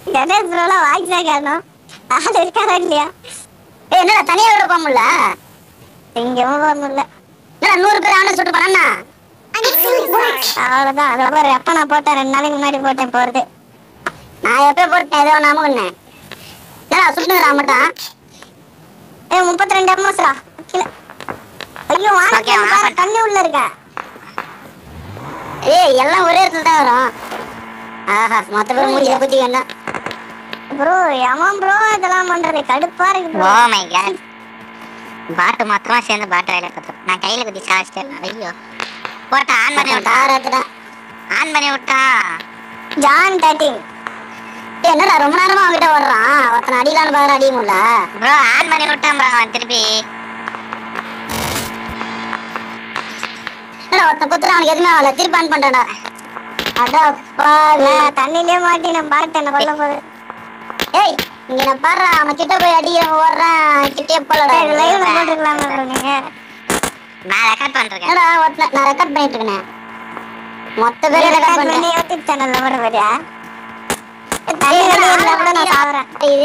கணேஷ் ப்ரோலாம் வாய்ஸா காணும் ஆள் இருக்காரா இல்லையா ஏய் என்னடா தனியா விட போக முடியல எங்கேயும் போக முடியல என்னடா நூறு பேர் அவனை சுட்டு பண்ணா அவ்வளவுதான் அதை பாரு எப்ப நான் போட்டேன் ரெண்டு நாளைக்கு முன்னாடி போட்டேன் போறது நான் எப்போ போட்டேன் ஏதோ நாம பண்ணேன் என்னடா சுட்டுங்கிறா மட்டும் ஏ முப்பத்தி ரெண்டு எம்எஸ்ரா கீழே ஐயோ Okay, வாங்க வாங்க. தண்ணி உள்ள இருக்க ஏய் எல்லாம் ஒரே இடத்துல தான் வரும் ஆஹா மொத்த பேர் மூஞ்சில குத்தி வேண்டாம் ப்ரோ எவன் ப்ரோ இதெல்லாம் பண்றது கடுப்பா இருக்கு ப்ரோ ஓ மை காட் பாட்டு மொத்தமா சேர்ந்து பாட்டு வேலை கத்துறோம் நான் கையில குத்தி சாச்சிட்டேன் ஐயோ போட்டா ஆன் பண்ணி விட்டா தார எடுத்துட்டேன் ஆன் பண்ணி விட்டா ஜான் தேர்ட்டின் ஏய், என்னடா ரொம்ப நேரமா அவன்கிட்ட ஓடுறான் ஒருத்தனை அடிக்கலான்னு பாக்குற அடிக்க முடியல ப்ரோ ஆன் பண்ணி விட்டான் ப்ரோ அவன் திருப்பி என்னடா ஒருத்தன் குத்துறான் அவனுக்கு எதுவுமே ஆகல திருப்பி ஆன் பண்றேன்டா அடா பாவி. நான் தண்ணிலே மாட்டி நான் பாட்டு என்ன கொல்ல போகுது ஏய் இங்க நான் பாடுறா அவன் கிட்ட போய் அடிக்கிறவன் ஓடுறான் கிட்டே போலடா லைவ்ல போட்டுக்கலாமா ப்ரோ நீங்க நான் ரெக்கார்ட் பண்ணிருக்கேன் என்னடா ஒருத்தன் நான் ரெக்கார்ட் பண்ணிட்டு இருக்கேன் மொத்த பேர் ரெக்கார்ட் ரெக்கார்ட் பண்ணி பண்ணேன் யூடியூப் சேனல்ல போட போறியா தண்ணி வெளியே இருந்தா கூட நான் சாவறேன் இது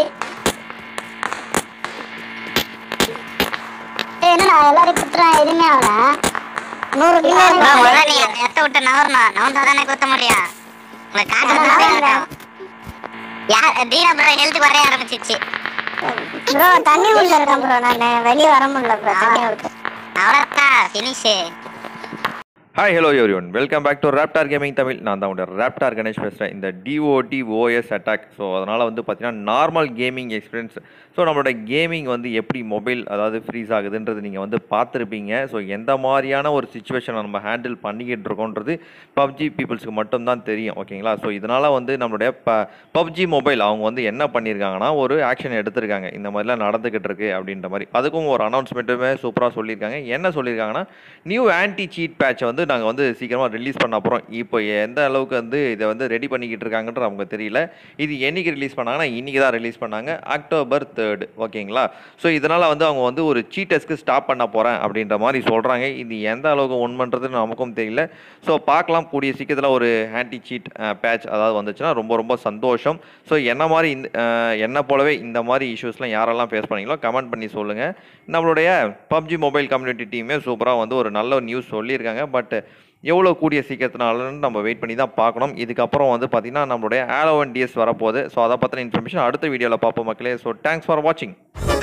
ஏய் என்னடா எல்லாரும் குத்துறான் எதுவுமே ஆகல நூறு கிலோ ப்ரோ முதல்ல நீ அந்த இடத்த விட்டு நவரணும் நவந்தா தானே குத்த முடியும் உங்களை காட்டு யார் தீனா ப்ரோ ஹெல்த் குறைய ஆரம்பிச்சிச்சு ப்ரோ தண்ணி உள்ள இருக்கேன் ப்ரோ நான் வெளியே வர முடியல ப்ரோ தண்ணி விட்டு அவ்வளோதான் finish hi hello everyone welcome back to raptor gaming Tamil நான் தான் உடைய ரேப்டார் கணேஷ் பேசுகிறேன் இந்த டிஓடி ஓஎஸ் அட்டாக் ஸோ அதனால் வந்து பார்த்தீங்கன்னா நார்மல் கேமிங் எக்ஸ்பீரியன்ஸ் ஸோ நம்மளோட கேமிங் வந்து எப்படி மொபைல் அதாவது ஃப்ரீஸ் ஆகுதுன்றது நீங்கள் வந்து பார்த்துருப்பீங்க ஸோ எந்த மாதிரியான ஒரு சுச்சுவேஷனை நம்ம ஹேண்டில் பண்ணிக்கிட்டு இருக்கோன்றது பப்ஜி பீப்புள்ஸ்க்கு மட்டும்தான் தெரியும் ஓகேங்களா ஸோ இதனால் வந்து நம்மளுடைய ப பப்ஜி மொபைல் அவங்க வந்து என்ன பண்ணியிருக்காங்கன்னா ஒரு ஆக்ஷன் எடுத்திருக்காங்க இந்த மாதிரிலாம் நடந்துக்கிட்டு இருக்கு அப்படின்ற மாதிரி அதுக்கும் ஒரு அனௌன்ஸ்மெண்ட்டுமே சூப்பராக சொல்லியிருக்காங்க என்ன சொல்லியிருக்காங்கன்னா நியூ ஆன்டி சீட் பேட்சை வந்து நாங்கள் வந்து சீக்கிரமாக ரிலீஸ் பண்ண போகிறோம் இப்போ எந்த அளவுக்கு வந்து இதை வந்து ரெடி பண்ணிக்கிட்டு இருக்காங்கன்றது அவங்க தெரியல இது என்னைக்கு ரிலீஸ் பண்ணாங்கன்னா இன்றைக்கி தான் ரிலீஸ் பண்ணாங்க அக்டோபர் தேர்டு ஓகேங்களா ஸோ இதனால் வந்து அவங்க வந்து ஒரு சீட்டஸ்க்கு ஸ்டாப் பண்ண போகிறேன் அப்படின்ற மாதிரி சொல்கிறாங்க இது எந்த அளவுக்கு உண்மைன்றதுன்னு நமக்கும் தெரியல ஸோ பார்க்கலாம் கூடிய சீக்கிரத்தில் ஒரு ஆன்டி சீட் பேட்ச் அதாவது வந்துச்சுன்னா ரொம்ப ரொம்ப சந்தோஷம் ஸோ என்ன மாதிரி இந்த அஹ், என்ன போலவே இந்த மாதிரி இஷ்யூஸ்லாம் யாரெல்லாம் ஃபேஸ் பண்ணீங்களோ கமெண்ட் பண்ணி சொல்லுங்கள் நம்மளுடைய பப்ஜி மொபைல் கம்யூனிட்டி டீமே சூப்பராக வந்து ஒரு நல்ல நியூஸ் சொல்லியிருக்காங்க பட் எவ்வளோ கூடிய சீக்கிரத்தினாலன்னு நம்ம வெயிட் பண்ணி தான் பார்க்கணும் இதுக்கப்புறம் வந்து பார்த்திங்கன்னா நம்மளுடைய ஆலோவன் டிஎஸ் வரப்போகுது ஸோ அதை பற்றின இன்ஃபர்மேஷன் அடுத்த வீடியோவில் பார்ப்போம் மக்களே ஸோ தேங்க்ஸ் ஃபார் வாட்சிங்